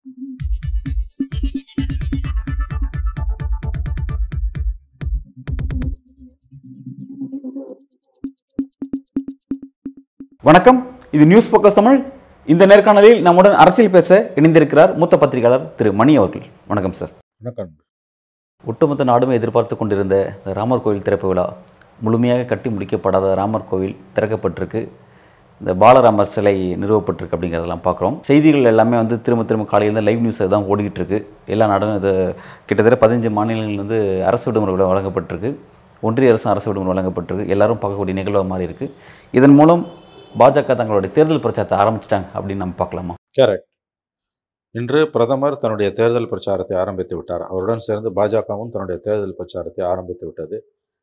வணக்கம் இது news focus Tamil இந்த நேர்காணலில் நம்முடன் அரசியல் பேச இணைந்திருக்கிறார் மூத்த பத்திரிகையாளர் திரு மணி அவர்கள் வணக்கம் சார் வணக்கம் ஒட்டுமொத்த நாடுமே எதிர்பார்த்து கொண்டிருந்த இந்த ராமர் கோவில் திறப்பு விழா முழுமையாக கட்டி முடிக்கப்படாத ராமர் கோவில் திறக்கப்பட்டிருக்கு இந்த பாலராமர் சிலை நிறுவப்பட்டிருக்கு அப்படிங்கிறதெல்லாம் பார்க்குறோம் செய்திகள் எல்லாமே வந்து திரும்ப திரும்ப காலையில் லைவ் நியூஸ் தான் ஓடிக்கிட்டு இருக்கு எல்லா நாடும் இது கிட்டத்தட்ட பதினஞ்சு மாநிலங்கள் வந்து அரசு விடுமுறை விட வழங்கப்பட்டிருக்கு ஒன்றிய அரசு அரசு விடுமுறை வழங்கப்பட்டிருக்கு எல்லாரும் பார்க்கக்கூடிய நிகழ்வு மாதிரி இருக்குது இதன் மூலம் பாஜக தங்களுடைய தேர்தல் பிரச்சாரத்தை ஆரம்பிச்சிட்டாங்க அப்படின்னு நம்ம பார்க்கலாமா கரெக்ட் இன்று பிரதமர் தன்னுடைய தேர்தல் பிரச்சாரத்தை ஆரம்பித்து விட்டார் அவருடன் சேர்ந்து பாஜகவும் தன்னுடைய தேர்தல் பிரச்சாரத்தை ஆரம்பித்து விட்டது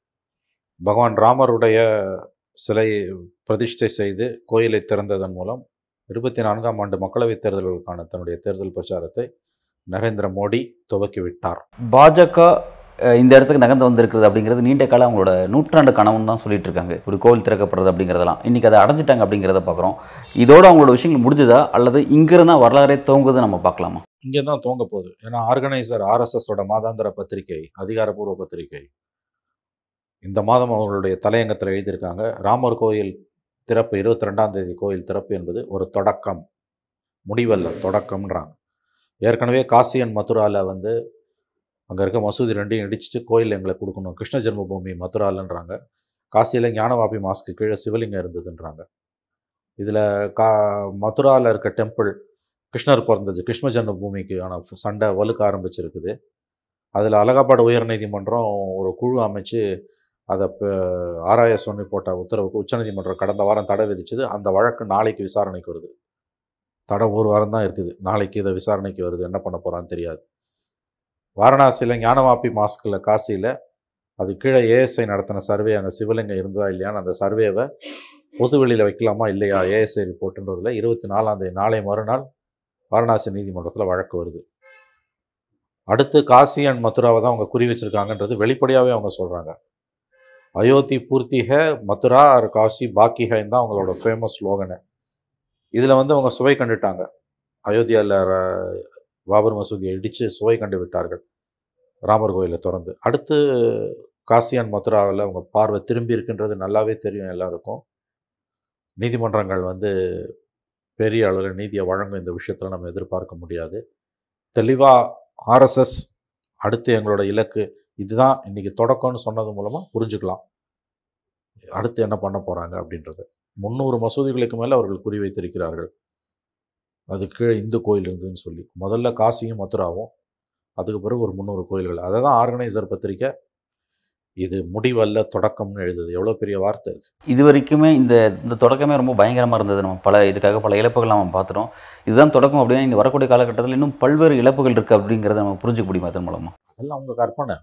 பகவான் ராமருடைய சிலை பிரதிஷ்டை செய்து கோயிலை திறந்ததன் மூலம் இருபத்தி நான்காம் ஆண்டு மக்களவைத் தேர்தல்களுக்கான தன்னுடைய தேர்தல் பிரச்சாரத்தை நரேந்திர மோடி துவக்கிவிட்டார் பாஜக அஹ், இந்த இடத்துக்கு நகர்ந்து வந்திருக்கிறது அப்படிங்கிறது நீண்ட காலம் அவங்களோட நூற்றாண்டு கனவுன்னு தான் சொல்லிட்டு இருக்காங்க இப்படி கோவில் திறக்கப்படுறது அப்படிங்கிறதெல்லாம் இன்னைக்கு அதை அடைஞ்சிட்டாங்க அப்படிங்கிறத பார்க்குறோம் இதோட அவங்களோட விஷயங்கள் முடிஞ்சுதா அல்லது இங்கிருந்து தான் வரலாறே துவங்குது நம்ம பார்க்கலாமா இங்கே தான் துவங்க போகுது ஏன்னா ஆர்கனைசர் ஆர்எஸ்எஸோட மாதாந்திர பத்திரிகை அதிகாரப்பூர்வ பத்திரிகை இந்த மாதம் அவர்களுடைய தலையங்கத்தில் எழுதியிருக்காங்க ராமர் கோயில் திறப்பு இருபத்தி ரெண்டாம் தேதி கோயில் திறப்பு என்பது ஒரு தொடக்கம் முடிவல்ல தொடக்கம்ன்றாங்க ஏற்கனவே காசி அண்ட் மதுராவில் வந்து அங்கே இருக்க மசூதி ரெண்டையும் இடிச்சிட்டு கோயில் எங்களை கொடுக்கணும் கிருஷ்ண ஜென்மபூமி மதுராலன்றாங்க காசியில் ஞானவாபி மாஸ்க்கு கீழே சிவலிங்கம் இருந்ததுன்றாங்க இதில் கா மதுராவில் இருக்க டெம்பிள் கிருஷ்ணர் பிறந்தது கிருஷ்ண ஜென்மபூமிக்கு ஆன சண்டை வலுக்க ஆரம்பிச்சிருக்குது அதில் அலகாபாடு உயர்நீதிமன்றம் ஒரு குழு அமைச்சு அதை ப- ஆராய சொல்லி போட்ட உத்தரவுக்கு உச்சநீதிமன்றம் கடந்த வாரம் தடை விதிச்சது அந்த வழக்கு நாளைக்கு விசாரணைக்கு வருது தடை ஒரு வாரம் தான் இருக்குது நாளைக்கு இதை விசாரணைக்கு வருது என்ன பண்ண போகிறான்னு தெரியாது வாரணாசியில் ஞானவாப்பி மாஸ்கில் காசியில் அது கீழே ஏஎஸ்ஐ நடத்தின சர்வே அங்கே சிவலிங்கம் இருந்ததா இல்லையான்னு அந்த சர்வேவை பொது வெளியில் வைக்கலாமா இல்லையா ஏஎஸ்ஐ ரிப்போர்ட்டுன்றதுல இருபத்தி நாலாம் தேதி நாளை மறுநாள் வாரணாசி நீதிமன்றத்தில் வழக்கு வருது அடுத்து காசி அண்ட் மதுராவை தான் அவங்க குறி வச்சிருக்காங்கன்றது வெளிப்படையாகவே அவங்க சொல்கிறாங்க அயோத்தி பூர்த்தி ஹே மதுரா ஆர் காசி பாக்கி ஹேன்னு தான் அவங்களோட ஃபேமஸ் ஸ்லோகனு இதில் வந்து அவங்க சுவை கண்டுட்டாங்க அயோத்தியாவில் பாபர் மசூதியை இடித்து சுவை கண்டு விட்டார்கள் ராமர் கோயிலை திறந்து அடுத்து காசி அண்ட் மதுராவில் அவங்க பார்வை திரும்பி இருக்குன்றது நல்லாவே தெரியும் எல்லாருக்கும் நீதிமன்றங்கள் வந்து பெரிய அளவில் நீதியை வழங்கும் இந்த விஷயத்தில் நம்ம எதிர்பார்க்க முடியாது தெளிவாக ஆர்எஸ்எஸ் அடுத்து எங்களோட இலக்கு இதுதான் இன்னைக்கு தொடக்கம்னு சொன்னது மூலமாக புரிஞ்சுக்கலாம் அடுத்து என்ன பண்ண போகிறாங்க அப்படின்றது முந்நூறு மசூதிகளுக்கு மேலே அவர்கள் குறி வைத்திருக்கிறார்கள் அது கீழே இந்து கோயில் இருந்துன்னு சொல்லி முதல்ல காசியும் மதுராவும் அதுக்கு பிறகு ஒரு முந்நூறு கோயில்கள் அதை தான் ஆர்கனைசர் பத்திரிக்கை இது முடிவல்ல தொடக்கம்னு எழுதுது எவ்வளோ பெரிய வார்த்தை இது இது வரைக்குமே இந்த இந்த தொடக்கமே ரொம்ப பயங்கரமாக இருந்தது நம்ம பல இதுக்காக பல இழப்புகள் நம்ம பார்த்துட்டோம் இதுதான் தொடக்கம் அப்படின்னா இந்த வரக்கூடிய காலகட்டத்தில் இன்னும் பல்வேறு இழப்புகள் இருக்குது அப்படிங்கிறத நம்ம புரிஞ்சுக்க முடியுமா அதன் மூலமாக அதெல்லாம் அவங்க கற்பனை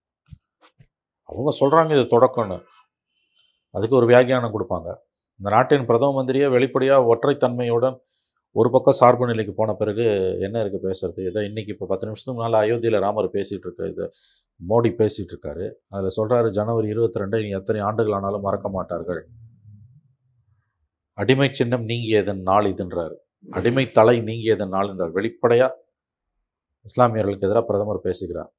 அவங்க சொல்கிறாங்க இது தொடக்கம்னு அதுக்கு ஒரு வியாக்கியானம் கொடுப்பாங்க இந்த நாட்டின் பிரதம மந்திரியே வெளிப்படையாக ஒற்றைத்தன்மையுடன் ஒரு பக்கம் சார்பு நிலைக்கு போன பிறகு என்ன இருக்குது பேசுறது இதை இன்னைக்கு இப்போ பத்து நிமிஷத்துக்கு முன்னால் அயோத்தியில் ராமர் பேசிகிட்டு இருக்க இது மோடி பேசிகிட்டு இருக்காரு அதில் சொல்கிறாரு ஜனவரி இருபத்தி ரெண்டு இனி எத்தனை ஆண்டுகள் ஆனாலும் மறக்க மாட்டார்கள் அடிமை சின்னம் நீங்கியதன் நாள் இதுன்றார் அடிமை தலை நீங்கியதன் நாள் என்றார் வெளிப்படையாக இஸ்லாமியர்களுக்கு எதிராக பிரதமர் பேசுகிறார்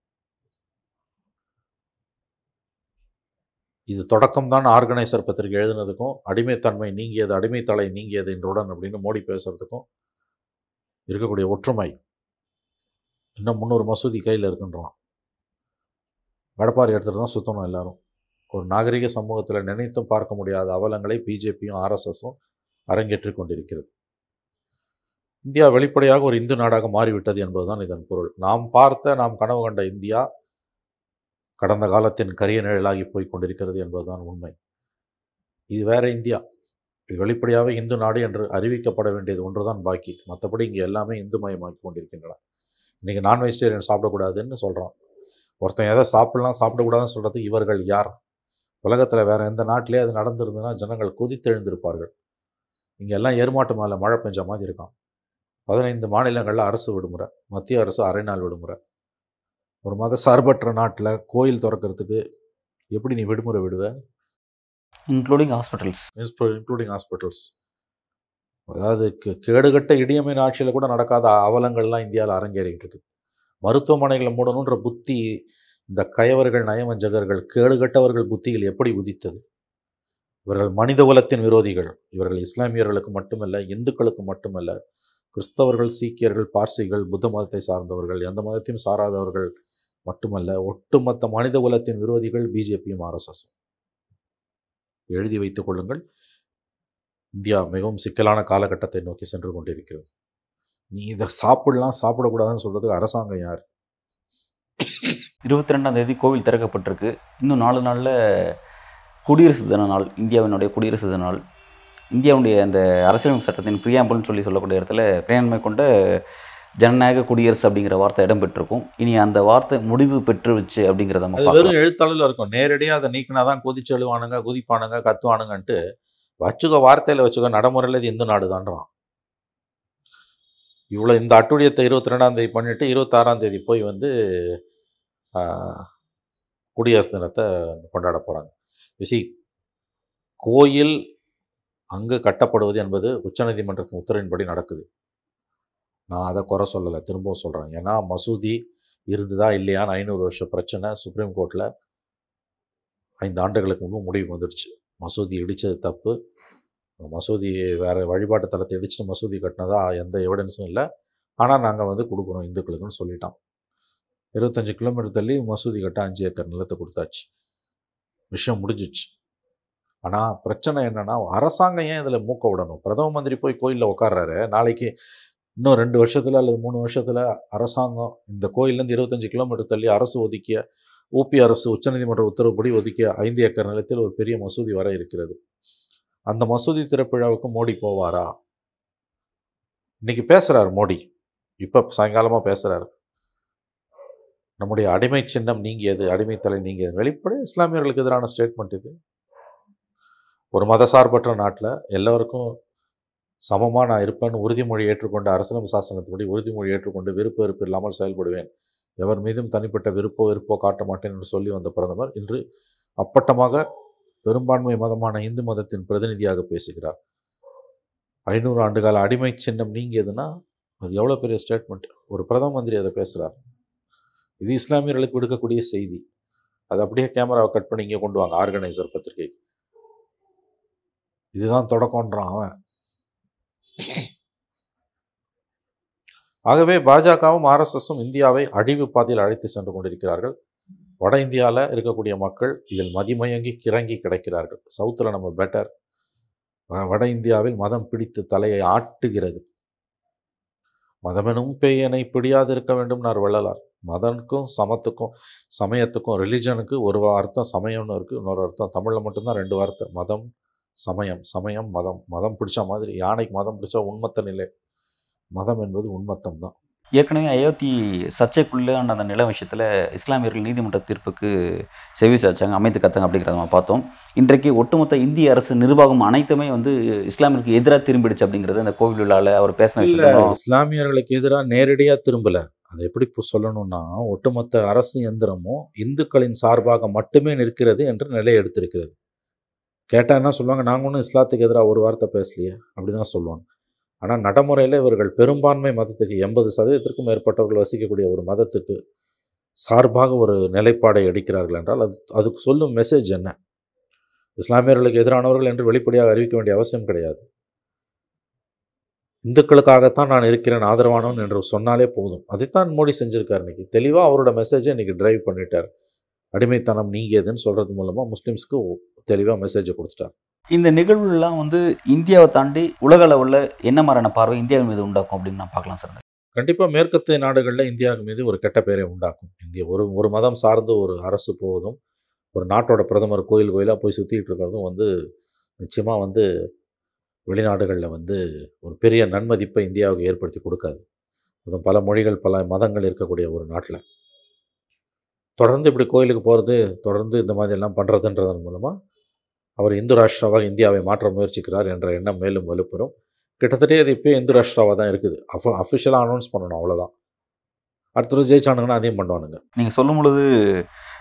இது தொடக்கம் தான் ஆர்கனைசர் பத்திரிகை எழுதுனதுக்கும் அடிமைத்தன்மை நீங்கியது அடிமைத்தலை நீங்கியது என்றுடன் அப்படின்னு மோடி பேசுறதுக்கும் இருக்கக்கூடிய ஒற்றுமை இன்னும் முந்நூறு மசூதி கையில் இருக்குன்றான் கடப்பாரி எடுத்துகிட்டு தான் சுற்றணும் எல்லாரும் ஒரு நாகரிக சமூகத்தில் நினைத்தும் பார்க்க முடியாத அவலங்களை பிஜேபியும் ஆர்எஸ்எஸும் அரங்கேற்றிக் கொண்டிருக்கிறது இந்தியா வெளிப்படையாக ஒரு இந்து நாடாக மாறிவிட்டது என்பதுதான் இதன் பொருள் நாம் பார்த்த நாம் கனவு கண்ட இந்தியா கடந்த காலத்தின் கரிய நிழலாகி போய் கொண்டிருக்கிறது என்பதுதான் உண்மை இது வேற இந்தியா இது வெளிப்படையாகவே இந்து நாடு என்று அறிவிக்கப்பட வேண்டியது ஒன்றுதான் பாக்கி மற்றபடி இங்கே எல்லாமே இந்து மயமாக்கி கொண்டிருக்கின்றன இன்றைக்கி நான் வெஜிடேரியன் சாப்பிடக்கூடாதுன்னு சொல்கிறான் ஒருத்தன் எதை சாப்பிடலாம் சாப்பிடக்கூடாதுன்னு சொல்கிறது இவர்கள் யார் உலகத்தில் வேற எந்த நாட்டிலே அது நடந்திருந்ததுன்னா ஜனங்கள் கொதித்தெழுந்திருப்பார்கள் இங்கே எல்லாம் எருமாட்டு மேலே மழை பெஞ்ச மாதிரி இருக்கான் பதினைந்து மாநிலங்களில் அரசு விடுமுறை மத்திய அரசு அரை நாள் விடுமுறை ஒரு மத சார்பற்ற நாட்டில் கோயில் திறக்கிறதுக்கு எப்படி நீ விடுமுறை விடுவ இன்க்ளூடிங் ஹாஸ்பிட்டல்ஸ் இன்க்ளூடிங் ஹாஸ்பிட்டல்ஸ் அதாவது கே- கேடுகட்ட இடியமைன் ஆட்சியில் கூட நடக்காத அவலங்கள்லாம் இந்தியாவில் அரங்கேறிக்கிட்டு இருக்குது மருத்துவமனைகளை மூடணுன்ற புத்தி இந்த கயவர்கள் நயவஞ்சகர்கள் கேடுகட்டவர்கள் புத்தியில் எப்படி உதித்தது இவர்கள் மனித குலத்தின் விரோதிகள் இவர்கள் இஸ்லாமியர்களுக்கு மட்டுமல்ல இந்துக்களுக்கு மட்டுமல்ல கிறிஸ்தவர்கள் சீக்கியர்கள் பார்சிகள் புத்த மதத்தை சார்ந்தவர்கள் எந்த மதத்தையும் சாராதவர்கள் மட்டுமல்ல ஒட்டுமொத்த மனித குலத்தின் விரோதிகள் பிஜேபியும் ஆர்எஸ்எஸும் எழுதி வைத்துக் கொள்ளுங்கள் இந்தியா மிகவும் சிக்கலான காலகட்டத்தை நோக்கி சென்று கொண்டிருக்கிறது நீ இதை சாப்பிடலாம் சாப்பிடக்கூடாதுன்னு சொல்றதுக்கு அரசாங்கம் யார் இருபத்தி ரெண்டாம் தேதி கோவில் திறக்கப்பட்டிருக்கு இன்னும் நாலு நாளில் குடியரசு தின நாள் இந்தியாவினுடைய குடியரசு தின நாள் இந்தியாவுடைய அந்த அரசியலமைப்பு சட்டத்தின் பிரியாம்பல்னு சொல்லி சொல்லக்கூடிய இடத்துல பேரன்மை கொண்ட ஜனநாயக குடியரசு அப்படிங்கிற வார்த்தை இடம்பெற்றிருக்கும் இனி அந்த வார்த்தை முடிவு பெற்றுருச்சு அப்படிங்கிறத நம்ம அது பார்க்கலாம். வெறும் எழுத்தாளர்ல இருக்கும் நேரடியாக அதை நீக்கினா தான் கொதிச்சு எழுவானுங்க குதிப்பானுங்க கத்துவானுங்கன்ட்டு வச்சுக்கோ வார்த்தையில் வச்சுக்கோ நடைமுறையில் இது இந்து நாடு தான்றான் இவ்வளோ இந்த அட்டுழியத்தை இருபத்தி ரெண்டாம் தேதி பண்ணிட்டு இருபத்தாறாம் தேதி போய் வந்து ஆஹ், குடியரசு தினத்தை கொண்டாட போகிறாங்க விசி கோயில் அங்கு கட்டப்படுவது என்பது உச்சநீதிமன்றத்தின் உத்தரவின்படி நடக்குது நான் அதை குறை சொல்லலை திரும்பவும் சொல்கிறேன் ஏன்னா மசூதி இருந்ததா இல்லையான்னு ஐநூறு வருஷம் பிரச்சனை சுப்ரீம் கோர்ட்டில் ஐந்து ஆண்டுகளுக்கு முன்பு முடிவு வந்துடுச்சு மசூதி இடித்தது தப்பு மசூதி வேறு வழிபாட்டு தலத்தை இடிச்சுட்டு மசூதி கட்டினதா எந்த எவிடன்ஸும் இல்லை ஆனால் நாங்கள் வந்து கொடுக்குறோம் இந்துக்களுக்குன்னு சொல்லிட்டோம் இருபத்தஞ்சு கிலோமீட்டர் தள்ளி மசூதி கட்ட அஞ்சு ஏக்கர் நிலத்தை கொடுத்தாச்சு விஷயம் முடிஞ்சிச்சு ஆனால் பிரச்சனை என்னன்னா அரசாங்கம் ஏன் இதில் மூக்க விடணும் பிரதம மந்திரி போய் கோயிலில் உட்கார்றாரு நாளைக்கு இன்னும் ரெண்டு வருஷத்தில் அல்லது மூணு வருஷத்தில் அரசாங்கம் இந்த கோயிலேருந்து இருபத்தஞ்சு கிலோமீட்டர் தள்ளி அரசு ஒதுக்கிய ஊபி அரசு உச்சநீதிமன்ற உத்தரவுப்படி ஒதுக்கிய ஐந்து ஏக்கர் நிலத்தில் ஒரு பெரிய மசூதி வர இருக்கிறது அந்த மசூதி திறப்பிழாவுக்கு மோடி போவாரா இன்னைக்கு பேசுறாரு மோடி இப்போ சாயங்காலமாக பேசுறாரு நம்முடைய அடிமை சின்னம் நீங்கியது அடிமைத்தலை நீங்கியது வெளிப்படை இஸ்லாமியர்களுக்கு எதிரான ஸ்டேட்மெண்ட் இது ஒரு மதசார்பற்ற நாட்டில் எல்லோருக்கும் சமமாக நான் இருப்பேன்னு உறுதிமொழி ஏற்றுக்கொண்டு அரசியலமைப்பு சாசனத்தின்படி உறுதிமொழி ஏற்றுக்கொண்டு விருப்ப வெறுப்பு இல்லாமல் செயல்படுவேன் எவர் மீதும் தனிப்பட்ட விருப்போ வெறுப்போ காட்ட மாட்டேன் என்று சொல்லி வந்த பிரதமர் இன்று அப்பட்டமாக பெரும்பான்மை மதமான இந்து மதத்தின் பிரதிநிதியாக பேசுகிறார் ஐநூறு ஆண்டுகால அடிமை சின்னம் நீங்கியதுன்னா அது எவ்வளோ பெரிய ஸ்டேட்மெண்ட் ஒரு பிரதம மந்திரி அதை பேசுகிறார் இது இஸ்லாமியர்களுக்கு விடுக்கக்கூடிய செய்தி அது அப்படியே கேமராவை கட் பண்ணி இங்கே கொண்டு வாங்க ஆர்கனைசர் பத்திரிகை இதுதான் தொடக்கம்ன்றான் அவன் ஆகவே பாஜகவும் ஆர்எஸ்எஸும் இந்தியாவை அழிவு பாதையில் அழைத்து சென்று கொண்டிருக்கிறார்கள் வட இந்தியாவில் இருக்கக்கூடிய மக்கள் இதில் மதிமயங்கி கிறங்கி கிடக்கிறார்கள் சவுத்தில் நம்ம பெட்டர் வட இந்தியாவில் மதம் பிடித்து தலையை ஆட்டுகிறது மதமெனும் பேயனை பிடியாது இருக்க வேண்டும்னார் வள்ளலார் மதனுக்கும் சமத்துக்கும் சமயத்துக்கும் ரிலிஜனுக்கு ஒரு அர்த்தம் சமயம்னு இருக்குது இன்னொரு அர்த்தம் தமிழில் மட்டும்தான் ரெண்டு வார்த்தை மதம் சமயம் சமயம் மதம் மதம் பிடிச்ச மாதிரி யானைக்கு மதம் பிடிச்சா உண்மத்த நிலை மதம் என்பது உண்மத்தம் தான் ஏற்கனவே அயோத்தி சர்ச்சைக்குள்ளான அந்த நில விஷயத்தில் இஸ்லாமியர்கள் நீதிமன்ற தீர்ப்புக்கு செவி சாச்சாங்க அமைத்து கத்தாங்க அப்படிங்கிறத நம்ம பார்த்தோம் இன்றைக்கு ஒட்டுமொத்த இந்திய அரசு நிர்வாகம் அனைத்துமே வந்து இஸ்லாமியருக்கு எதிராக திரும்பிடுச்சு அப்படிங்கிறது அந்த கோவில் விழாவில் அவர் பேசின இல்ல விஷயம் இஸ்லாமியர்களுக்கு எதிராக நேரடியாக திரும்பல அதை எப்படி இப்போ சொல்லணும்னா ஒட்டுமொத்த அரசு எந்திரமும் இந்துக்களின் சார்பாக மட்டுமே நிற்கிறது என்று நிலை எடுத்திருக்கிறது கேட்டால் என்ன சொல்லுவாங்க நாங்கள் ஒன்றும் இஸ்லாத்துக்கு எதிராக ஒரு வார்த்தை பேசலையே அப்படிதான் சொல்லுவாங்க ஆனால் நடைமுறையில் இவர்கள் பெரும்பான்மை மதத்துக்கு எண்பது சதவீதத்திற்கும் மேற்பட்டவர்கள் வசிக்கக்கூடிய ஒரு மதத்துக்கு சார்பாக ஒரு நிலைப்பாடை எடுக்கிறார்கள் என்றால் அது அதுக்கு சொல்லும் மெசேஜ் என்ன இஸ்லாமியர்களுக்கு எதிரானவர்கள் என்று வெளிப்படையாக அறிவிக்க வேண்டிய அவசியம் கிடையாது இந்துக்களுக்காகத்தான் நான் இருக்கிறேன் ஆதரவானவன் என்று சொன்னாலே போதும் அதைத்தான் மோடி செஞ்சிருக்கார் இன்னைக்கு தெளிவாக அவரோட மெசேஜை இன்னைக்கு டிரைவ் பண்ணிட்டார் அடிமைத்தனம் நீங்கியதுன்னு சொல்றது மூலமாக முஸ்லீம்ஸ்க்கு தெளிவாக மெசேஜை கொடுத்துட்டார் இந்த நிகழ்வுலாம் வந்து இந்தியாவை தாண்டி உலக அளவில் என்ன மாதிரியான பார்வை இந்தியாவின் மீது உண்டாக்கும் அப்படின்னு நான் பார்க்கலாம் சார் கண்டிப்பாக மேற்கத்திய நாடுகளில் இந்தியாவுக்கு மீது ஒரு கெட்ட பெயரை உண்டாக்கும் இந்திய ஒரு ஒரு மதம் சார்ந்து ஒரு அரசு போவதும் ஒரு நாட்டோட பிரதமர் கோயில் கோயிலாக போய் சுற்றிட்டு இருக்கிறதும் வந்து நிச்சயமாக வந்து வெளிநாடுகளில் வந்து ஒரு பெரிய நன்மதிப்பை இந்தியாவுக்கு ஏற்படுத்தி கொடுக்காது அதுவும் பல மொழிகள் பல மதங்கள் இருக்கக்கூடிய ஒரு நாட்டில் தொடர்ந்து இப்படி கோயிலுக்கு போகிறது தொடர்ந்து இந்த மாதிரி எல்லாம் பண்ணுறதுன்றதன் மூலமாக அவர் இந்து ராஷ்டிராவாக இந்தியாவை மாற்ற முயற்சிக்கிறார் என்ற எண்ணம் மேலும் வலுப்பெறும் கிட்டத்தட்ட அது இப்போயே இந்து ராஷ்டிராவாக தான் இருக்குது அஃப அஃபிஷியலாக அனௌன்ஸ் பண்ணணும் அவ்வளோதான் அடுத்தது ஜெயிச்சானுங்கன்னா அதையும் பண்ணுவானுங்க நீங்கள் சொல்லும் பொழுது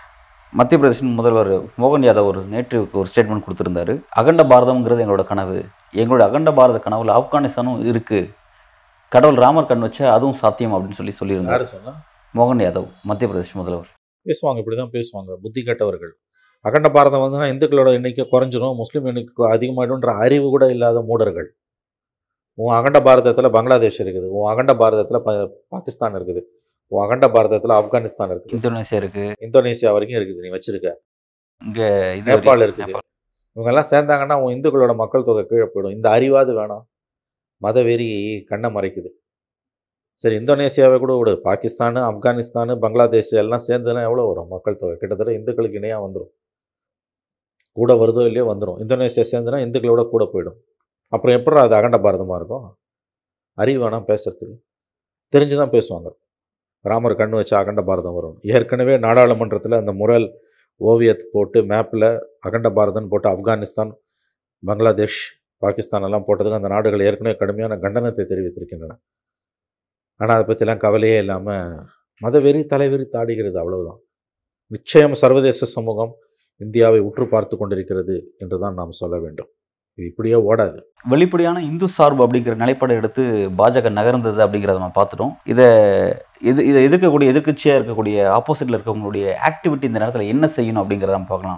மத்திய பிரதேச முதல்வர் மோகன் யாதவ் ஒரு நேற்று ஒரு ஸ்டேட்மெண்ட் கொடுத்திருந்தாரு அகண்ட பாரதம்ங்கிறது எங்களோட கனவு எங்களோட அகண்ட பாரத கனவுல ஆப்கானிஸ்தானும் இருக்கு கடவுள் ராமர் கண் வச்சா அதுவும் சாத்தியம் அப்படின்னு சொல்லி சொல்லியிருந்தார் யாரு சொன்னா மோகன் யாதவ் மத்திய பிரதேச முதல்வர் பேசுவாங்க இப்படி தான் பேசுவாங்க புத்தி கெட்டவர்கள் அகண்ட பாரதம் வந்து இந்துக்களோட எண்ணிக்கை குறைஞ்சிரும் முஸ்லீம் எண்ணிக்கை அதிகமாயிடும்ன்ற அறிவு கூட இல்லாத மூடர்கள் உன் அகண்ட பாரதத்தில் பங்களாதேஷ் இருக்குது உன் அகண்ட பாரதத்தில் ப பாகிஸ்தான் இருக்குது உன் அகண்ட பாரதத்தில் ஆப்கானிஸ்தான் இருக்குது இந்தோனேசியா இருக்கு இந்தோனேசியா வரைக்கும் இருக்குது நீ வச்சிருக்க இங்க இது நேபாள் வரைக்கும் இருக்குது நேபாள். இவங்கெல்லாம் சேர்ந்தாங்கன்னா உன் இந்துக்களோட மக்கள் தொகை கீழே போயிடும் இந்த அறிவாது வேணாம் மதவெறி கண்ணை மறைக்குது சரி இந்தோனேசியாவை கூட விடு பாகிஸ்தான் ஆப்கானிஸ்தான் பங்களாதேஷ் எல்லாம் சேர்ந்துனா எவ்வளோ வரும் மக்கள் தொகை கிட்டத்தட்ட இந்துக்களுக்கு இணையாக வந்துடும் கூட வருதோ இல்லையோ வந்துடும் இந்தோனேசியா சேர்ந்துனா இந்துக்களோட கூட போயிடும் அப்புறம் எப்படி அது அகண்ட பாரதமாக இருக்கும் அறிவு வேணாம் பேசுறதுக்கு தெரிஞ்சு தான் பேசுவாங்க ராமர் கண்ணு வச்சு அகண்ட பாரதம் வரும் ஏற்கனவே நாடாளுமன்றத்தில் அந்த முரல் ஓவியத்தை போட்டு மேப்பில் அகண்ட பாரதம் போட்டு ஆப்கானிஸ்தான் பங்களாதேஷ் பாகிஸ்தான் எல்லாம் போட்டதுக்கு அந்த நாடுகள் ஏற்கனவே கடுமையான கண்டனத்தை தெரிவித்திருக்கின்றன ஆனால் அதை பற்றிலாம் கவலையே இல்லாமல் மதவெறி தலைவெறி தாடுகிறது அவ்வளவுதான் நிச்சயம் சர்வதேச சமூகம் இந்தியாவை உற்று பார்த்து கொண்டிருக்கிறது என்று தான் நாம் சொல்ல வேண்டும் இது இப்படியே ஓடாது வெளிப்படையான இந்து சார்பு அப்படிங்கிற நிலைப்பாடை எடுத்து பாஜக நகர்ந்தது அப்படிங்கிறத நம்ம பார்த்துட்டோம் இதை இது இதை எதிர்க்கக்கூடிய எதிர்க்கட்சியாக இருக்கக்கூடிய ஆப்போசிட்டில் இருக்கவங்களுடைய ஆக்டிவிட்டி இந்த நேரத்தில் என்ன செய்யணும் அப்படிங்கிறத நம்ம பார்க்கலாம்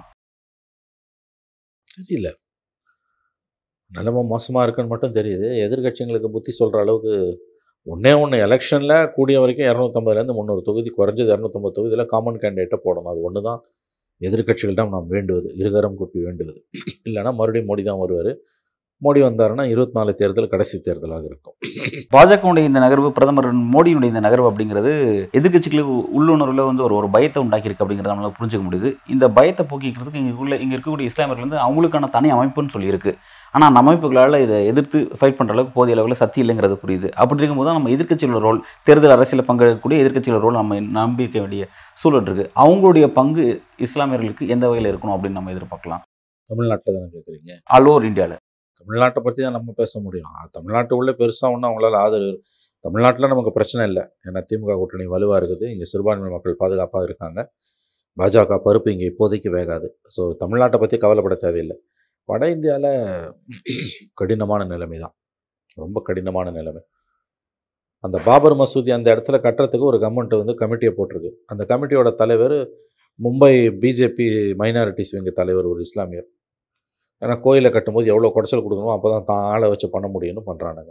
தெரியல நிலைமை மோசமாக இருக்குன்னு மட்டும் தெரியுது எதிர்க்கட்சிங்களுக்கு புத்தி சொல்கிற அளவுக்கு ஒன்றே ஒன்று எலெக்ஷனில் கூடிய வரைக்கும் இரநூத்தம்பதுலேருந்து முந்நூறு தொகுதி குறைஞ்சது இரநூத்தம்பது தொகுதியில் காமன் கேண்டிடேட்டை போடணும் அது ஒன்று தான் எதிர்க்கட்சிகளிடம் நாம் வேண்டுவது இருகரம் கூப்பி வேண்டுவது இல்லைன்னா மறுபடியும் மோடி தான் வருவார் மோடி வந்தாருன்னா இருபத்தி நாலு தேர்தல் கடைசி தேர்தலாக இருக்கும் பாஜகவுடைய இந்த நகர்வு பிரதமர் மோடியினுடைய இந்த நகர்வு அப்படிங்கிறது எதிர்க்கட்சிகளுக்கு உள்ளுணர்வில் வந்து ஒரு ஒரு பயத்தை உண்டாக்கியிருக்கு அப்படிங்கிறத நம்மளால புரிஞ்சுக்க முடியுது இந்த பயத்தை போக்கிக்கிறதுக்கு இங்கே உள்ள இங்கே இருக்கக்கூடிய இஸ்லாமியர்கள் வந்து அவங்களுக்கான தனி அமைப்புன்னு சொல்லியிருக்கு ஆனால் அந்த அமைப்புகளால் இதை எதிர்த்து ஃபைட் பண்ணுற அளவுக்கு போதிய அளவில் சக்தி இல்லைங்கிறது புரியுது அப்படி இருக்கும்போது தான் நம்ம எதிர்க்கட்சிகளோட ரோல் தேர்தல் அரசியலில் பங்கெடுக்கக்கூடிய எதிர்க்கட்சிகளோட ரோல் நம்ம நம்பி இருக்க வேண்டிய சூழல் இருக்குது அவங்களுடைய பங்கு இஸ்லாமியர்களுக்கு எந்த வகையில் இருக்கணும் அப்படின்னு நம்ம எதிர்பார்க்கலாம் தமிழ்நாட்டில் தானே கேட்குறீங்க ஆல் ஓவர் இந்தியாவில் தமிழ்நாட்டை பற்றி தான் நம்ம பேச முடியும் ஆ, தமிழ்நாட்டு உள்ள பெருசாக ஒன்றும் அவங்களால ஆதரவு தமிழ்நாட்டில் நமக்கு பிரச்சனை இல்லை ஏன்னா திமுக கூட்டணி வலுவாக இருக்குது இங்கே சிறுபான்மை மக்கள் பாதுகாப்பாக இருக்காங்க பாஜக பருப்பு இங்கே இப்போதைக்கு வேகாது ஸோ தமிழ்நாட்டை பற்றி கவலைப்பட தேவையில்லை வட இந்தியாவில் கடினமான நிலைமை தான் ரொம்ப கடினமான நிலைமை அந்த பாபர் மசூதி அந்த இடத்துல கட்டுறதுக்கு ஒரு கவர்மெண்ட் வந்து கமிட்டியை போட்டிருக்கு அந்த கமிட்டியோட தலைவர் மும்பை பிஜேபி மைனாரிட்டிஸ் விங்க தலைவர் ஒரு இஸ்லாமியர் ஏன்னா கோயிலை கட்டும்போது எவ்வளோ குடைச்சல் கொடுக்கணுமோ அப்போ தான் தான் ஆளை வச்சு பண்ண முடியும்னு பண்ணுறானுங்க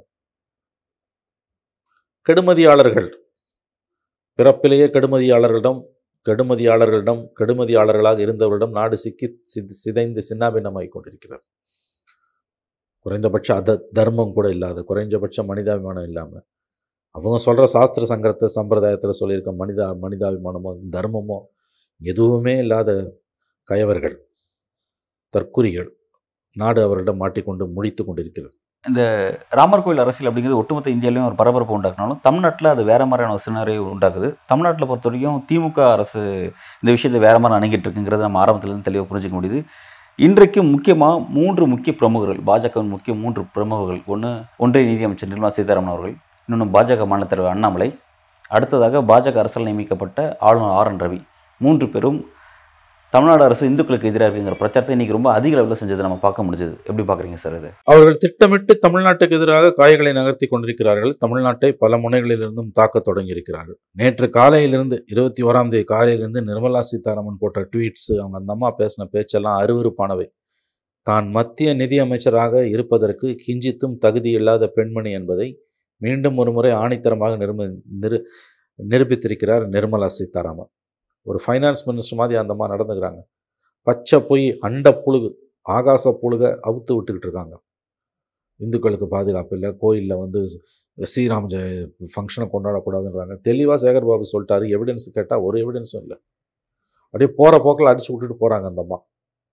கெடுமதியாளர்கள் பிறப்பிலேயே கெடுமதியாளர்களிடம் கெடுமதியாளர்களிடம் கெடுமதியாளர்களாக இருந்தவர்களிடம் நாடு சிக்கி சித் சிதைந்து சின்னாபின்னமாகிக் கொண்டிருக்கிறது குறைந்தபட்ச அத தர்மம் கூட இல்லாத குறைஞ்சபட்ச மனிதாபிமானம் இல்லாமல் அவங்க சொல்கிற சாஸ்திர சங்கரத்தை சம்பிரதாயத்தில் சொல்லியிருக்க மனிதா மனிதாபிமானமோ தர்மமோ எதுவுமே இல்லாத கயவர்கள் தற்குறிகள் நாடு அவர்களிடம் மாட்டிக்கொண்டு முழித்து கொண்டிருக்கிறது ராமர் கோயில் அரசியல் அப்படிங்கிறது ஒட்டுமொத்த இந்தியாவிலையும் ஒரு பரபரப்பு உண்டாக்குனாலும் தமிழ்நாட்டில் அது வேற மாதிரியான ஒரு சினாரியோ உண்டாக்குது தமிழ்நாட்டில் பொறுத்த வரைக்கும் திமுக அரசு இந்த விஷயத்தை வேற மாதிரி அணுகிட்டு இருக்குங்கிறத நம்ம ஆரம்பத்துலேருந்து தெளிவாக புரிஞ்சுக்க முடியுது இன்றைக்கு முக்கியமாக மூன்று முக்கிய பிரமுகர்கள் பாஜகவின் முக்கிய மூன்று பிரமுகர்கள் ஒன்று ஒன்றிய நிதியமைச்சர் நிர்மலா சீதாராமன் அவர்கள் இன்னொன்று பாஜக மாநில தலைவர் அண்ணாமலை அடுத்ததாக பாஜக அரசால் நியமிக்கப்பட்ட ஆளுநர் ஆர் என் ரவி மூன்று பேரும் தமிழ்நாடு அரசு இந்துக்களுக்கு எதிராக இருக்குங்கிற பிரச்சாரத்தை இன்னைக்கு ரொம்ப அதிக அளவில் செஞ்சதை நம்ம பார்க்க முடிஞ்சது எப்படி பார்க்குறீங்க சார் இது அவர்கள் திட்டமிட்டு தமிழ்நாட்டுக்கு எதிராக காய்களை நகர்த்தி கொண்டிருக்கிறார்கள் தமிழ்நாட்டை பல முனைகளிலிருந்தும் தாக்கத் தொடங்கியிருக்கிறார்கள் நேற்று காலையிலிருந்து இருபத்தி ஓராம் தேதி காலையிலிருந்து நிர்மலா சீதாராமன் போட்ட ட்வீட்ஸ் அவங்க அந்த அம்மா பேசின பேச்செல்லாம் அருவருப்பானவை தான் மத்திய நிதி அமைச்சராக இருப்பதற்கு கிஞ்சித்தும் தகுதி இல்லாத பெண்மணி என்பதை மீண்டும் ஒரு முறை ஆணித்தரமாக நிரும நிரு நிரூபித்திருக்கிறார் நிர்மலா சீதாராமன் ஒரு ஃபைனான்ஸ் மினிஸ்டர் மாதிரி அந்த மாதிரி நடந்துக்கிறாங்க பச்சை பொய் அண்ட புழுகு ஆகாச புழுக அவுத்து விட்டுக்கிட்டு இருக்காங்க இந்துக்களுக்கு பாதுகாப்பு இல்லை கோயிலில் வந்து ஸ்ரீராம் ஜெய ஃபங்க்ஷனை கொண்டாடக்கூடாதுன்றாங்க தெளிவாக சேகர் பாபு சொல்லிட்டாரு எவிடன்ஸ் கேட்டால் ஒரு எவிடன்ஸும் இல்லை அப்படியே போகிற போக்கில் அடிச்சு விட்டுட்டு போகிறாங்க அந்த அம்மா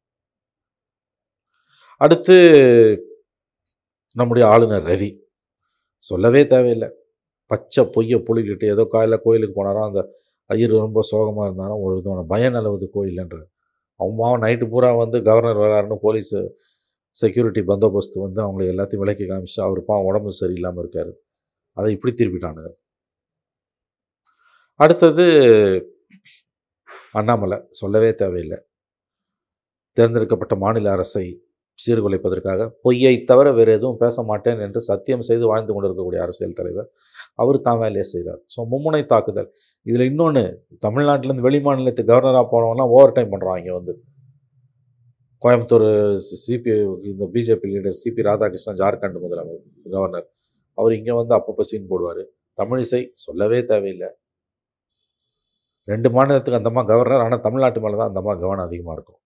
அடுத்து நம்முடைய ஆளுநர் ரவி சொல்லவே தேவையில்லை பச்சை பொய்யை புழுகிட்டு ஏதோ காலையில் கோயிலுக்கு போனாரோ அந்த ஐயர் ரொம்ப சோகமாக இருந்தாலும் ஒரு விதமான பயம் நிலவுது கோயிலன்ற அவன் மாவன் நைட்டு பூரா வந்து கவர்னர் வராருன்னு போலீஸ் செக்யூரிட்டி பந்தோபஸ்து வந்து அவங்களை எல்லாத்தையும் விலக்கி காமிச்சு அவர் பாவம் உடம்பு சரியில்லாமல் இருக்கார் அதை இப்படி திருப்பிட்டானுங்க அடுத்தது அண்ணாமலை சொல்லவே தேவையில்லை தேர்ந்தெடுக்கப்பட்ட மாநில அரசை சீர்குலைப்பதற்காக பொய்யை தவிர வேறு எதுவும் பேச மாட்டேன் என்று சத்தியம் செய்து வாழ்ந்து கொண்டிருக்கக்கூடிய அரசியல் தலைவர் அவர் தான் வேலையை செய்கிறார் ஸோ மும்முனை தாக்குதல் இதில் இன்னொன்று தமிழ்நாட்டிலேருந்து வெளி மாநிலத்துக்கு கவர்னராக போனவங்கலாம் ஓவர் டைம் பண்ணுறான் இங்கே வந்து கோயம்புத்தூர் சிபி இந்த BJP leader CP Radhakrishnan Jharkhand முதலமைச்சர் கவர்னர் அவர் இங்கே வந்து அப்பப்போ சீன் போடுவார் தமிழிசை சொல்லவே தேவையில்லை ரெண்டு மாநிலத்துக்கு அந்தம்மா கவர்னர் ஆனால் தமிழ்நாட்டு மேலே தான் அந்தம்மா கவனம் அதிகமாக இருக்கும்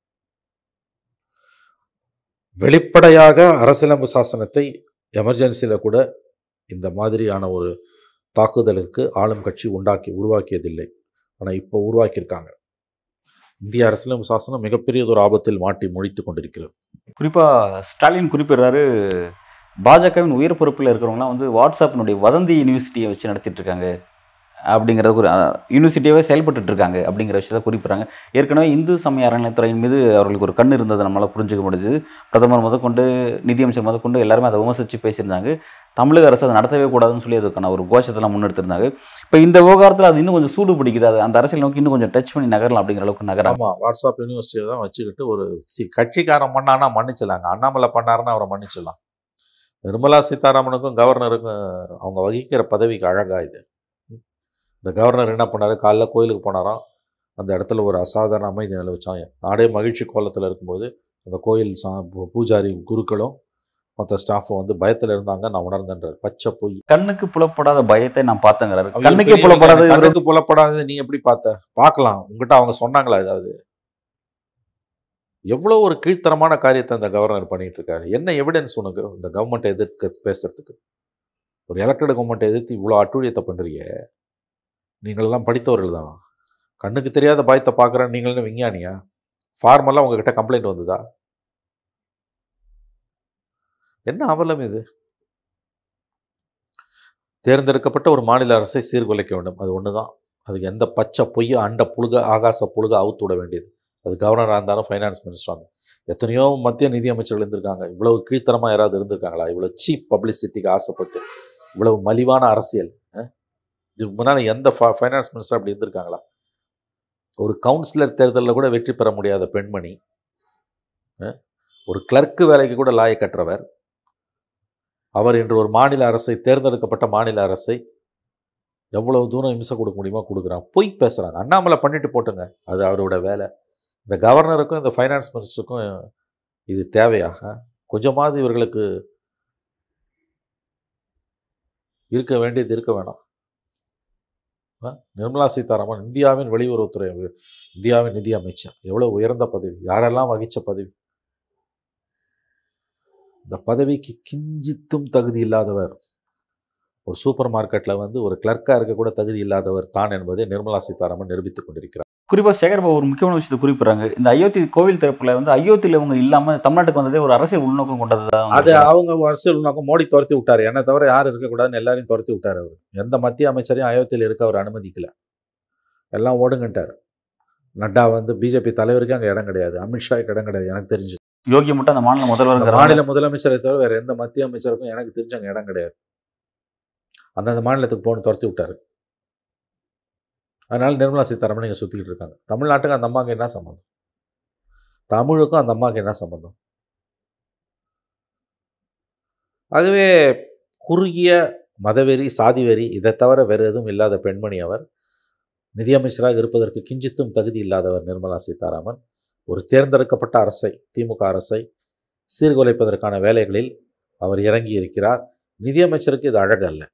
வெளிப்படையாக அரசியலமைப்பு சாசனத்தை எமர்ஜென்சியில் கூட இந்த மாதிரியான ஒரு தாக்குதலுக்கு ஆளும் கட்சி உண்டாக்கி உருவாக்கியதில்லை ஆனால் இப்போ உருவாக்கியிருக்காங்க இந்திய அரசியலமைப்பு சாசனம் மிகப்பெரியதொரு ஆபத்தில் மாட்டி முழித்து கொண்டிருக்கிறது குறிப்பாக ஸ்டாலின் குறிப்பிடுறாரு பாஜகவின் உயர் பொறுப்பில் இருக்கிறவங்களாம் வந்து வாட்ஸ்அப்பினுடைய வதந்தி யூனிவர்சிட்டியை வச்சு நடத்திட்டு இருக்காங்க அப்படிங்கிறது ஒரு யூனிவர்சிட்டியாகவே செயல்பட்டு இருக்காங்க அப்படிங்கிற விஷயத்தை குறிப்பிட்றாங்க ஏற்கனவே இந்து சமய அறநிலையத்துறையின் மீது அவர்களுக்கு ஒரு கண் இருந்ததை நம்மளால் புரிஞ்சுக்க முடிஞ்சது பிரதமர் முதற்கொண்டு நிதியமைச்சர் முதற்கொண்டு எல்லாருமே அதை விமர்சித்து பேசியிருந்தாங்க தமிழக அரசு அதை நடத்தவே கூடாதுன்னு சொல்லி அதுக்கான ஒரு கோஷத்தெல்லாம் முன்னெடுத்திருந்தாங்க இப்போ இந்த விவகாரத்தில் அது இன்னும் கொஞ்சம் சூடு பிடிக்குது அது அந்த அரசியல் நோக்கி இன்னும் கொஞ்சம் டச் பண்ணி நகரலாம் அப்படிங்கிற அளவுக்கு நகரம் ஆமாம் வாட்ஸ்அப் யூனிவர்சிட்டியை தான் வச்சுக்கிட்டு ஒரு சி கட்சிக்காரன் பண்ணானா மன்னிச்சிடலாங்க அண்ணாமலை பண்ணாருன்னா அவரை மன்னிச்சிடலாம் நிர்மலா சீதாராமனுக்கும் கவர்னருக்கும் அவங்க வகிக்கிற பதவிக்கு அழகா இது இந்த கவர்னர் என்ன பண்ணாரு காலைல கோயிலுக்கு போனாராம் அந்த இடத்துல ஒரு அசாதாரண அமைதி நிலவுச்சான் நாடே மகிழ்ச்சி கோலத்தில் இருக்கும்போது அந்த கோயில் சா பூ- பூஜாரி குருக்களும் மற்ற ஸ்டாஃபும் வந்து பயத்தில் இருந்தாங்க நான் உணர்ந்தேன்றார் பச்சை பொய் கண்ணுக்கு புலப்படாத பயத்தை நான் பார்த்தேங்கிறாரு அவங்க கண்ணுக்கே பெரியவங்க, புலப்படாத இவரு கண்ணுக்கு புலப்படாதது நீ எப்படி பார்த்த பார்க்கலாம் உங்ககிட்ட அவங்க சொன்னாங்களா ஏதாவது எவ்வளோ ஒரு கீழ்த்தரமான காரியத்தை அந்த கவர்னர் பண்ணிட்டு இருக்காரு என்ன எவிடன்ஸ் உனக்கு இந்த கவர்மெண்ட்டை எதிர்க்க பேசுறதுக்கு ஒரு எலக்டட் கவர்மெண்ட்டை எதிர்த்து இவ்வளோ அட்டூழியத்தை பண்ணுறீங்க நீங்களெல்லாம் படித்தவர்கள் தானா கண்ணுக்கு தெரியாத பயத்தை பார்க்குற நீங்களும் விஞ்ஞானியா ஃபார்மலாக உங்ககிட்ட கம்ப்ளைண்ட் வந்ததா என்ன அவலம் இது தேர்ந்தெடுக்கப்பட்ட ஒரு மாநில அரசை சீர்குலைக்க வேண்டும் அது ஒன்று தான் அதுக்கு எந்த பச்சை பொய்ய அண்ட புழுக ஆகாச புழுக அவுத்து விட வேண்டியது அது கவர்னராக இருந்தாலும் ஃபைனான்ஸ் மினிஸ்டராக இருந்தாலும் எத்தனையோ மத்திய நிதி அமைச்சர்கள் இருந்திருக்காங்க இவ்வளவு கீழ்த்தரமாக யாராவது இருந்திருக்காங்களா இவ்வளோ சீப் பப்ளிசிட்டிக்கு ஆசைப்பட்டு இவ்வளவு மலிவான அரசியல் அஹ்? இதுக்கு முன்னால் எந்த ஃபைனான்ஸ் மினிஸ்டர் அப்படி இருந்திருக்காங்களா ஒரு கவுன்சிலர் தேர்தலில் கூட வெற்றி பெற முடியாத பெண்மணி அஹ்? ஒரு கிளர்க்கு வேலைக்கு கூட லாய கற்றவர் அவர் இன்று ஒரு மாநில அரசை தேர்ந்தெடுக்கப்பட்ட மாநில அரசை எவ்வளவு தூரம் இம்சை கொடுக்க முடியுமோ கொடுக்குறான் பொய் பேசுகிறாங்க அண்ணாமலை பண்ணிட்டு போட்டுங்க அது அவரோட வேலை இந்த கவர்னருக்கும் இந்த ஃபைனான்ஸ் மினிஸ்டருக்கும் இது தேவையாக கொஞ்சமாவது இவர்களுக்கு இருக்க வேண்டியது இருக்க வேணாம் ஆ? நிர்மலா சீதாராமன் இந்தியாவின் வெளியுறவுத்துறை அமை- இந்தியாவின் நிதி அமைச்சர் எவ்வளவு உயர்ந்த பதவி யாரெல்லாம் வகிச்ச பதவி இந்த பதவிக்கு கிஞ்சித்தும் தகுதி இல்லாதவர் ஒரு சூப்பர் மார்க்கெட்டில் வந்து ஒரு கிளர்க்காக இருக்க கூட தகுதி இல்லாதவர் தான் என்பதை நிர்மலா சீதாராமன் நிரூபித்துக் கொண்டிருக்கிறார் குறிப்பாக சேகர் பாபு ஒரு முக்கியமான விஷயத்தை குறிப்பிடுறாங்க இந்த அயோத்தி கோவில் தரப்புல வந்து அயோத்தியில் இவங்க இல்லாம தமிழ்நாட்டுக்கு வந்ததே ஒரு அரசியல் உள்நோக்கம் கொண்டது அது அவங்க அரசியல் நோக்கம் மோடி துரத்தி விட்டாரு என்னை தவிர யாரும் இருக்கக்கூடாதுன்னு எல்லாரையும் துரத்தி விட்டாரு அவர் எந்த மத்திய அமைச்சரையும் அயோத்தியில் இருக்க அவர் அனுமதிக்கல எல்லாம் ஓடுங்கட்டார் நட்டா வந்து பிஜேபி தலைவருக்கு அங்கே இடம் கிடையாது அமித்ஷாவுக்கு இடம் கிடையாது எனக்கு தெரிஞ்சு யோகி மட்டும் அந்த மாநில அந்த முதல்வர் மாநில முதலமைச்சரை தவிர வேற எந்த மத்திய அமைச்சருக்கும் எனக்கு தெரிஞ்ச அங்கே இடம் கிடையாது அந்தந்த மாநிலத்துக்கு போகணும் துரத்தி விட்டாரு அதனால நிர்மலா சீதாராமன் இங்கே சுற்றிக்கிட்டு இருக்காங்க தமிழ்நாட்டுக்கு அந்த அம்மாவுக்கு என்ன சம்மந்தம் தமிழுக்கும் அந்த அம்மாவுக்கு என்ன சம்மந்தம் ஆகவே குறுகிய மதவெறி சாதிவெறி இதை தவிர வேறு எதுவும் இல்லாத பெண்மணி அவர் நிதியமைச்சராக இருப்பதற்கு கிஞ்சித்தும் தகுதி இல்லாதவர் நிர்மலா சீதாராமன் ஒரு தேர்ந்தெடுக்கப்பட்ட அரசை திமுக அரசை சீர்குலைப்பதற்கான வேலைகளில் அவர் இறங்கி இருக்கிறார் நிதியமைச்சருக்கு இது அழகு அல்ல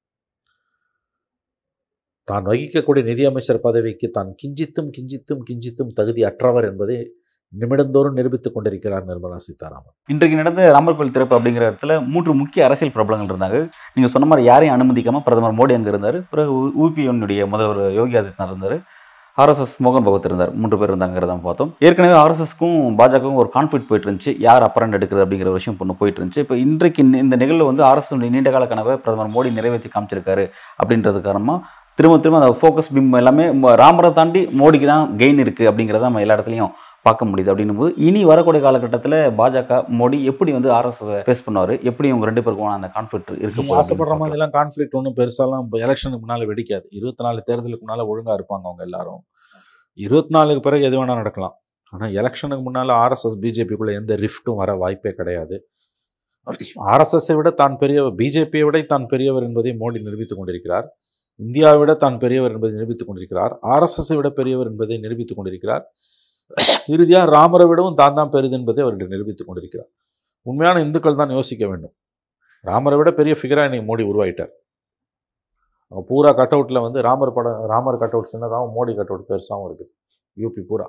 தான் வகிக்கக்கூடிய நிதியமைச்சர் பதவிக்கு தான் கிஞ்சித்தும் கிஞ்சித்தும் கிஞ்சித்தும் தகுதி அற்றவர் என்பதை நிமிடந்தோறும் நிரூபித்துக் கொண்டிருக்கிறார் நிர்மலா சீதாராமன் இன்றைக்கு நடந்த ராமர் கோவில் திறப்பு அப்படிங்கிற இடத்துல மூன்று முக்கிய அரசியல் பிரபலங்கள் இருந்தாங்க நீங்க சொன்ன மாதிரி யாரையும் அனுமதிக்காம பிரதமர் மோடி அங்க இருந்தார் பிறகு யூபிஎன்னுடைய முதல்வர் யோகி ஆதித்யநாத் இருந்தார் ஆர்எஸ்எஸ் மோகன் பகவத் இருந்தார் மூன்று பேர் இருந்தாங்கிறத பார்த்தோம் ஏற்கனவே ஆர்எஸ்எஸ்க்கும் பாஜகவும் ஒரு கான்ஃபிளிக் போயிட்டு இருந்துச்சு யார் அப்பரண்ட் எடுக்கிறது அப்படிங்கிற ஒரு விஷயம் பொண்ணு போயிட்டு இருந்துச்சு இப்போ இன்றைக்கு இந்த- இந்த நிகழ்வு வந்து ஆர்எஸ் நீண்ட கால கனவை பிரதமர் மோடி நிறைவேற்றி காமிச்சிருக்காரு அப்படின்றது காரணமாக திரும்ப திரும்ப அந்த ஃபோக்கஸ் பிம் எல்லாமே ம- ராமரை தாண்டி மோடிக்கு தான் கெயின் இருக்குது அப்படிங்கிறத நம்ம எல்லா இடத்துலையும் பார்க்க முடியுது அப்படின்னும் போது இனி வரக்கூடிய காலகட்டத்தில் பாஜக மோடி எப்படி வந்து ஆர்எஸ் ஃபேஸ் பண்ணுவார் எப்படி இவங்க ரெண்டு பேருக்கும் அந்த கான்ஃபிளிக் இருக்க நீங்க ஆசைப்படுற மாதிரிலாம் கான்ஃப்ளிக்ட் ஒன்றும் பெருசாலாம் இப்போ எலெக்ஷனுக்கு முன்னால் வெடிக்காது இருபத்தி நாலு தேர்தலுக்கு முன்னால் ஒழுங்காக இருப்பாங்க அவங்க எல்லாரும் இருபத்தி நாலுக்கு பிறகு எது வேணால் நடக்கலாம் ஆனால் எலெக்ஷனுக்கு முன்னால் ஆர்எஸ்எஸ் பிஜேபிக்குள்ளே எந்த ரிஃப்ட்டும் வர வாய்ப்பே கிடையாது ஆர்எஸ்எஸ்ஸை விட தான் பெரியவர் பிஜேபியை விட தான் பெரியவர் என்பதை மோடி நிரூபித்துக் கொண்டிருக்கிறார் இந்தியாவை விட தான் பெரியவர் என்பதை நிரூபித்துக் கொண்டிருக்கிறார் ஆர்எஸ்எஸ்ஸை விட பெரியவர் என்பதை நிரூபித்துக் கொண்டிருக்கிறார் இறுதியாக ராமரை விடவும் தான் தான் பெரிது என்பதை அவர்கள் நிரூபித்துக் கொண்டிருக்கிறார் உண்மையான இந்துக்கள் தான் யோசிக்க வேண்டும் ராமரை விட பெரிய ஃபிகராக இன்னைக்கு மோடி உருவாயிட்டார் அவங்க பூரா கட் அவுட்டில் வந்து ராமர் படம் ராமர் கட் அவுட் சின்னதாகவும் மோடி கட் அவுட் பெருசாகவும் இருக்குது யூபி பூரா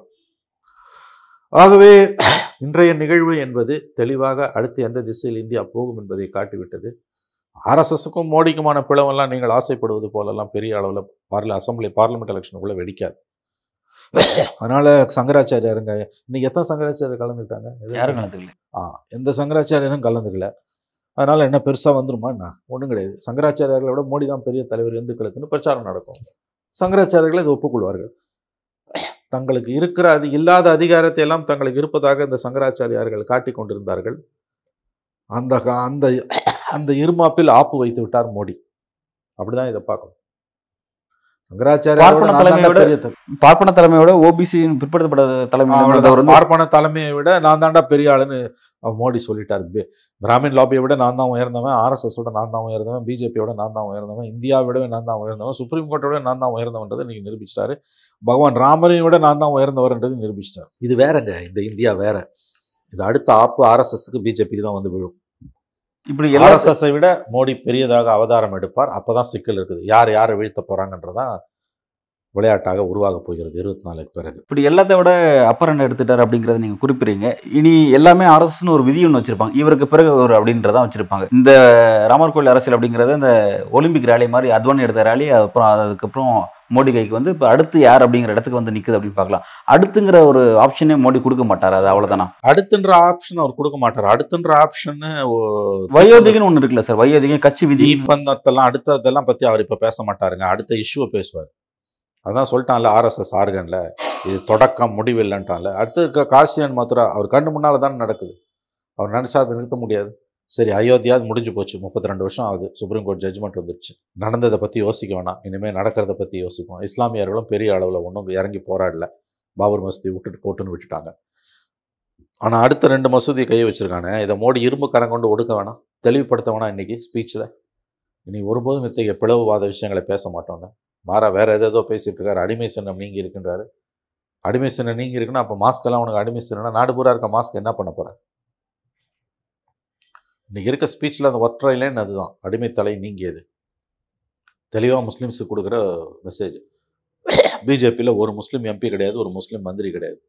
ஆகவே இன்றைய நிகழ்வு என்பது தெளிவாக அடுத்து எந்த திசையில் இந்தியா போகும் என்பதை காட்டிவிட்டது ஆர்எஸ்எஸ்க்கும் மோடிக்குமான பிளவெல்லாம் நீங்கள் ஆசைப்படுவது போலெல்லாம் பெரிய அளவில் பார்ல அசம்பிளி பார்லிமெண்ட் எலெக்ஷனுக்குள்ளே வெடிக்காது அதனால சங்கராச்சாரியாருங்க இன்னைக்கு எத்தனை சங்கராச்சாரியர் கலந்துக்கிட்டாங்க யாரும் கலந்துக்கல ஆ எந்த சங்கராச்சாரியரும் கலந்துக்கல அதனால என்ன பெருசாக வந்துருமா என்ன ஒன்றும் கிடையாது சங்கராச்சாரியார்களை விட மோடி தான் பெரிய தலைவர் இந்துக்களுக்குன்னு பிரச்சாரம் நடக்கும் சங்கராச்சாரியர்கள் இதை ஒப்புக்கொள்வார்கள் தங்களுக்கு இருக்கிற அது இல்லாத அதிகாரத்தை எல்லாம் தங்களுக்கு இருப்பதாக இந்த சங்கராச்சாரியார்கள் காட்டிக் கொண்டிருந்தார்கள் அந்த கா- அந்த அந்த இருமாப்பில் ஆப்பு வைத்து விட்டார் மோடி அப்படிதான் இதை பார்க்கணும் சங்கராச்சாரியாரோட பார்ப்பன நான் தான்டா தலைமையோட பெரிய தலை- பார்ப்பன தலைமையோட ஓபிசி பிற்படுத்தப்பட்ட தலைமை அவ்வளவுதான். வந்து பார்ப்பன தலைமையை விட நான் தான்டா பெரிய ஆளுன்னு அவர் மோடி சொல்லிட்டார் பி- பிராமின் லாபியை விட நான் தான் உயர்ந்தவன் ஆர்எஸ்எஸ் விட நான் தான் உயர்ந்தவன் பிஜேபியோட நான் தான் உயர்ந்தவன் இந்தியாவை விட நான் தான் உயர்ந்தவன் சுப்ரீம் கோர்ட்டை விட நான் தான் உயர்ந்தவன்றதை நீங்க நிரூபிச்சிட்டாரு பகவான் ராமரையும் விட நான் தான் உயர்ந்தவர்ன்றது நிரூபிச்சிட்டார் இது வேறங்க இந்த இந்தியா வேற இது அடுத்த ஆப்பு ஆர்எஸ்எஸ்க்கு பிஜேபிக்கு தான் வந்து விழும் இப்படி எல்லா ஆர்எஸ்எஸ்ஸை விட மோடி பெரியதாக அவதாரம் எடுப்பார் அப்பதான் சிக்கல் இருக்குது யார் யாரை வீழ்த்த போறாங்கன்றதான் விளையாட்டாக உருவாக போகிறது இருபத்தி நாலுக்கு பிறகு இப்படி எல்லாத்த விட அப்பரன் எடுத்துட்டார் அப்படிங்கறத நீங்க குறிப்பிடுறீங்க இனி எல்லாமே அரசுன்னு ஒரு விதி ஒன்று வச்சிருப்பாங்க இவருக்கு பிறகு ஒரு அப்படின்றதான் வச்சிருப்பாங்க இந்த ராமர் கோயில் அரசியல் அப்படிங்கறது இந்த ஒலிம்பிக் ரேலி மாதிரி அத்வானி எடுத்த ரேலி அப்புறம் அதுக்கப்புறம் மோடி கைக்கு வந்து இப்போ அடுத்து யார் அப்படிங்கிற இடத்துக்கு வந்து நிக்குது அப்படின்னு பார்க்கலாம் அடுத்துங்கிற ஒரு ஆப்ஷனே மோடி கொடுக்க மாட்டார் அது அவ்வளவுதானா அடுத்துன்ற ஆப்ஷன் அவர் கொடுக்க மாட்டார் அடுத்துன்ற ஆப்ஷன் வயோதிகன்னு ஒன்று இருக்குல்ல சார் வயோதிகம் கட்சி விதி தீப்பந்தத்தெல்லாம் அடுத்ததெல்லாம் பத்தி அவர் இப்ப பேச மாட்டாருங்க அடுத்த இஷ்யூவை பேசுவார் அதான் சொல்லிட்டான்ல ஆர்எஸ்எஸ் ஆர்கன்ல இது தொடக்கம் முடிவில்லைன்ட்டான்ல அடுத்து க- காசியன் மதுரா அவர் கண்ணு முன்னால தான் நடக்குது அவர் நினைச்சா அதை நிறுத்த முடியாது சரி அயோத்தியாவது முடிஞ்சு போச்சு முப்பத்தி ரெண்டு வருஷம் ஆகுது சுப்ரீம் கோர்ட் ஜட்ஜ்மெண்ட் வந்துருச்சு நடந்ததை பத்தி யோசிக்க வேணாம் இனிமேல் நடக்கிறத பத்தி யோசிப்போம் இஸ்லாமியர்களும் பெரிய அளவில் ஒன்றும் இறங்கி போராடல பாபர் மசூதி விட்டுட்டு போட்டுன்னு விட்டுட்டாங்க ஆனால் அடுத்த ரெண்டு மசூதி கையை வச்சிருக்கானே இதை மோடி இரும்பு கரம் கொண்டு ஒடுக்க வேணாம் தெளிவுபடுத்த வேணாம் இன்னைக்கு ஸ்பீச்சில் இனி ஒருபோதும் இத்தகைய பிளவுவாத விஷயங்களை பேச மாட்டோங்க மாறா வேற ஏதேதோ பேசிட்டு இருக்காரு அடிமை சின்னம் நீங்கி இருக்குன்றாரு அடிமை சின்னம் நீங்கி இருக்குன்னா அப்போ மாஸ்க் எல்லாம் உனக்கு அடிமை சின்னம்னா நாடு பூரா இருக்க மாஸ்க் என்ன பண்ண போற இன்னைக்கு இருக்க ஸ்பீச்சில் அந்த ஒற்றை லைன் அதுதான் அடிமைத்தலை நீங்கியது தெளிவாக முஸ்லீம்ஸுக்கு கொடுக்குற மெசேஜ் பிஜேபியில் ஒரு முஸ்லீம் எம்பி கிடையாது ஒரு முஸ்லீம் மந்திரி கிடையாது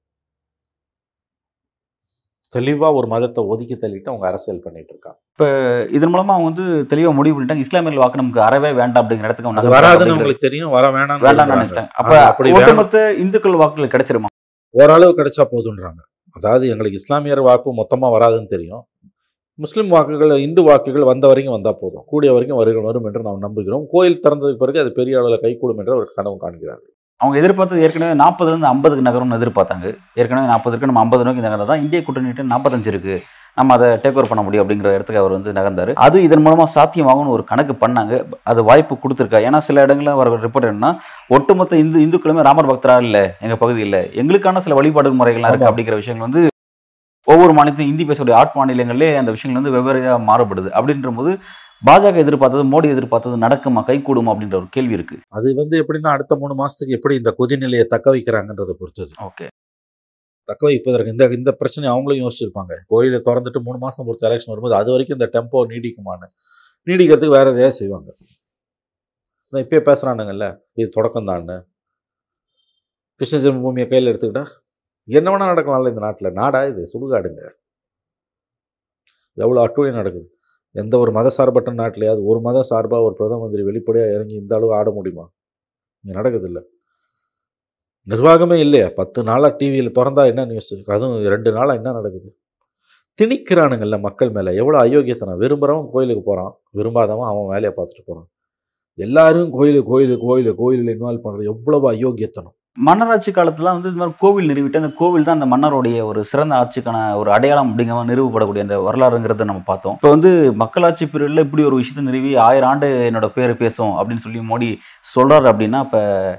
தெளிவாக ஒரு மதத்தை ஒதுக்கி தள்ளிட்டு அவங்க அரசியல் பண்ணிட்டு இருக்காங்க இதன் மூலமா அவங்க வந்து தெளிவா முடிவு பண்ணிட்டாங்க இஸ்லாமியர்கள் வாக்கு நமக்கு அறவே வேண்டாம் அப்படிங்கிற இடத்துக்கு அவங்க அது நகர்றாங்க வராதுன்னு அப்படிங்கிறது. உங்களுக்கு தெரியும் வர வேணாம் வேண்டாம்னு நினைச்சிட்டாங்க அப்ப அப்படி வேணும். ஒட்டுமொத்த இந்துக்கள் வாக்குகள் கிடைச்சிருமா ஓரளவு கிடைச்சா போதுன்றாங்க அதாவது எங்களுக்கு இஸ்லாமியர் வாக்கு மொத்தமாக வராதுன்னு தெரியும் முஸ்லீம் வாக்குகள் இந்து வாக்குகள் வந்த வரைக்கும் வந்தால் போதும் கூடிய வரைக்கும் வருகள் வரும் என்று நாம் நம்புகிறோம் கோயில் திறந்ததுக்கு பிறகு அது பெரிய அளவில் கைகூடும் என்று ஒரு கனவு காண்கிறார் அவங்க எதிர்பார்த்தது ஏற்கனவே நாற்பதுல இருந்து ஐம்பதுக்கு நகரம்னு எதிர்பார்த்தாங்க ஏற்கனவே நாற்பது இருக்கு நம்ம ஐம்பது நோக்கி நகர்ந்தா தான் இந்திய கூட்டணிட்டு நாற்பத்தஞ்சு இருக்கு நம்ம அதை டேக் ஓவர் பண்ண முடியும் அப்படிங்கிற இடத்துக்கு அவர் வந்து நகர்ந்தாரு அது இதன் மூலமா சாத்தியமாகும்னு ஒரு கணக்கு பண்ணாங்க அது வாய்ப்பு கொடுத்துருக்கா ஏன்னா சில இடங்களில் வர ரிப்போர்ட் என்னன்னா ஒட்டுமொத்த இந்து இந்துக்களுமே ராமர் பக்தரா இல்ல எங்க பகுதியில் எங்களுக்கான சில வழிபாடு முறைகள்லாம் இருக்கு ஆமா. அப்படிங்கிற விஷயங்கள் வந்து ஒவ்வொரு மாநிலத்தையும் இந்தி பேசக்கூடிய ஆட் மாநிலங்களிலே அந்த விஷயங்கள் வந்து வெவ்வேறையா மாறுபடுது அப்படின்ற போது பாஜக எதிர்பார்த்தது மோடி எதிர்பார்த்தது நடக்குமா கைகூடுமா அப்படின்ற ஒரு கேள்வி இருக்கு அது வந்து எப்படின்னா அடுத்த மூணு மாசத்துக்கு எப்படி இந்த கொதிநிலையை தக்க வைக்கிறாங்கன்றதை பொறுத்தது ஓகே தக்க வைப்பதற்கு இந்த இந்த பிரச்சனை அவங்களும் யோசிச்சிருப்பாங்க கோயிலை திறந்துட்டு மூணு மாசம் பொறுத்த எலெக்ஷன் வரும்போது அது வரைக்கும் இந்த டெம்போ நீடிக்குமான்னு நீடிக்கிறதுக்கு வேற எதையாவது செய்வாங்க நான் இப்பயே பேசுறானுங்கல்ல இது தொடக்கம் தான்னு கிருஷ்ண ஜென்மபூமியை கையில் எடுத்துக்கிட்டா என்ன வேணா நடக்கலாம்ல இந்த நாட்டில் நாடா இது சுடுகாடுங்க எவ்வளோ அட்டூழியம் நடக்குது எந்த ஒரு மத சார்பற்ற நாட்டிலையாவது ஒரு மத சார்பாக ஒரு பிரதம மந்திரி வெளிப்படையாக இறங்கி இந்த அளவு ஆட முடியுமா இங்கே நடக்குது நிர்வாகமே இல்லையா பத்து நாளாக டிவியில் திறந்தா என்ன நியூஸ் அதுவும் ரெண்டு நாளாக என்ன நடக்குது திணிக்கிறானுங்கல்ல மக்கள் மேலே எவ்வளோ அயோக்கியத்தனம் விரும்புகிறவன் கோயிலுக்கு போகிறான் விரும்பாதவன் அவன் வேலையை பார்த்துட்டு போகிறான் எல்லாரும் கோயிலு கோயிலு கோயிலு கோயிலில் இன்வால்வ் பண்ணுறது எவ்வளவு அயோக்கியத்தனம் மன்னராட்சி காலத்துல வந்து இந்த மாதிரி கோவில் நிறுவிட்டு அந்த கோவில் தான் அந்த மன்னருடைய ஒரு சிறந்த ஆட்சிக்கான ஒரு அடையாளம் அப்படிங்கிற மாதிரி நிறுவப்படக்கூடிய அந்த வரலாறுங்கிறத நம்ம பார்த்தோம் இப்போ வந்து மக்களாட்சி பீரியட்ல இப்படி ஒரு விஷயத்தை நிறுவி ஆயிரம் ஆண்டு என்னோட பேர் பேசும் அப்படின்னு சொல்லி மோடி சொல்றாரு அப்படின்னா இப்போ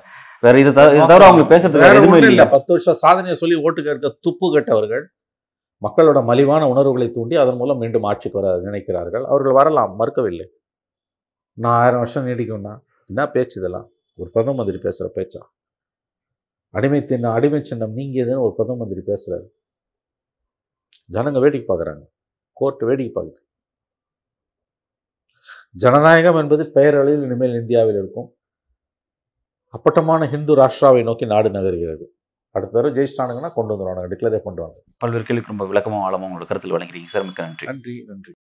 வேற இது தவிர இது தவிர அவங்களுக்கு பேசுறதுக்கு வேற வேற எதுவுமே ஒண்ணும் இல்ல இல்லையா பத்து வருஷம் சாதனையை சொல்லி ஓட்டு கேட்க துப்பு கட்டவர்கள் மக்களோட மலிவான உணர்வுகளை தூண்டி அதன் மூலம் மீண்டும் ஆட்சிக்கு வர நினைக்கிறார்கள் அவர்கள் வரலாம் மறுக்கவில்லை நான் ஆயிரம் வருஷம் நீடிக்கும்னா என்ன பேச்சு இதெல்லாம் ஒரு பிரதம மந்திரி பேசுற பேச்சா அடிமை தின்ன அடிமை சின்னம் நீங்கியதுன்னு ஒரு பிரதம மந்திரி பேசுறாரு ஜனங்க வேடிக்கை பார்க்குறாங்க கோர்ட் வேடிக்கை பார்க்குது ஜனநாயகம் என்பது பெயரளவில் இனிமேல் இந்தியாவில் இருக்கும் அப்பட்டமான ஹிந்து ராஷ்டிராவை நோக்கி நாடு நகர்கிறது அடுத்த தடவை ஜெயிச்சிட்டானுங்கன்னா கொண்டு வந்துடுவாங்க டிக்ளரே பண்ணுவாங்க பல்வேறு கேள்விக்கு ரொம்ப விளக்கமாக ஆழமாக உங்களோட கருத்தில் வழங்குறீங்க சார் மிக்க நன்றி நன்றி நன்றி